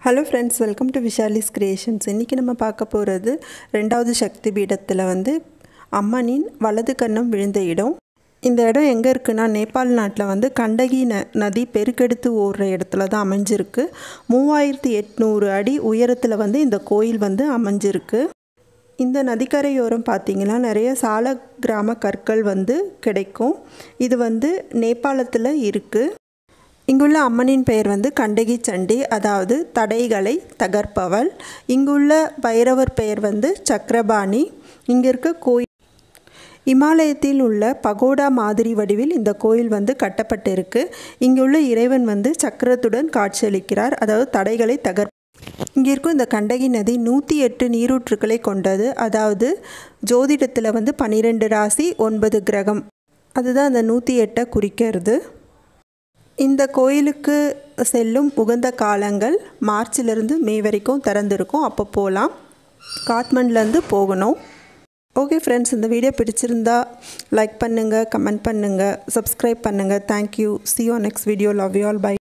hello friends welcome to Vishali's creations இன்றைக்கி நம்ம பார்க்க போகிறது ரெண்டாவது சக்தி பீடத்தில் வந்து அம்மனின் வலது கன்னம் விழுந்த இடம் இந்த இடம் எங்கே இருக்குன்னா நேபாள் நாட்டில் வந்து கண்டகி ந நதி பெருக்கெடுத்து ஓடுற இடத்துல தான் அமைஞ்சிருக்கு மூவாயிரத்தி எட்நூறு அடி உயரத்தில் வந்து இந்த கோயில் வந்து அமைஞ்சிருக்கு இந்த நதிக்கரையோரம் பார்த்தீங்கன்னா நிறைய சால கிராம கற்கள் வந்து கிடைக்கும் இது வந்து நேபாளத்தில் இருக்குது இங்குள்ள அம்மனின் பெயர் வந்து கண்டகி சண்டி அதாவது தடைகளை தகர்ப்பவள் இங்குள்ள பைரவர் பெயர் வந்து சக்கரபாணி இங்கே இருக்க கோயில் இமாலயத்தில் உள்ள பகோடா மாதிரி வடிவில் இந்த கோயில் வந்து கட்டப்பட்டிருக்கு இங்குள்ள இறைவன் வந்து சக்கரத்துடன் காட்சியளிக்கிறார் அதாவது தடைகளை தகர் இங்கே இருக்கும் இந்த கண்டகி நதி நூற்றி எட்டு நீரூற்றுக்களை கொண்டது அதாவது ஜோதிடத்தில் வந்து பன்னிரெண்டு ராசி ஒன்பது கிரகம் அதுதான் அந்த நூற்றி எட்டை குறிக்கிறது இந்த கோயிலுக்கு செல்லும் உகந்த காலங்கள் மார்ச்சிலிருந்து மே வரைக்கும் திறந்திருக்கும் அப்போ போகலாம் காட்மண்ட்லேருந்து போகணும் ஓகே ஃப்ரெண்ட்ஸ் இந்த வீடியோ பிடிச்சிருந்தா லைக் பண்ணுங்கள் கமெண்ட் பண்ணுங்கள் சப்ஸ்கிரைப் பண்ணுங்கள் thank you see you next video love you all by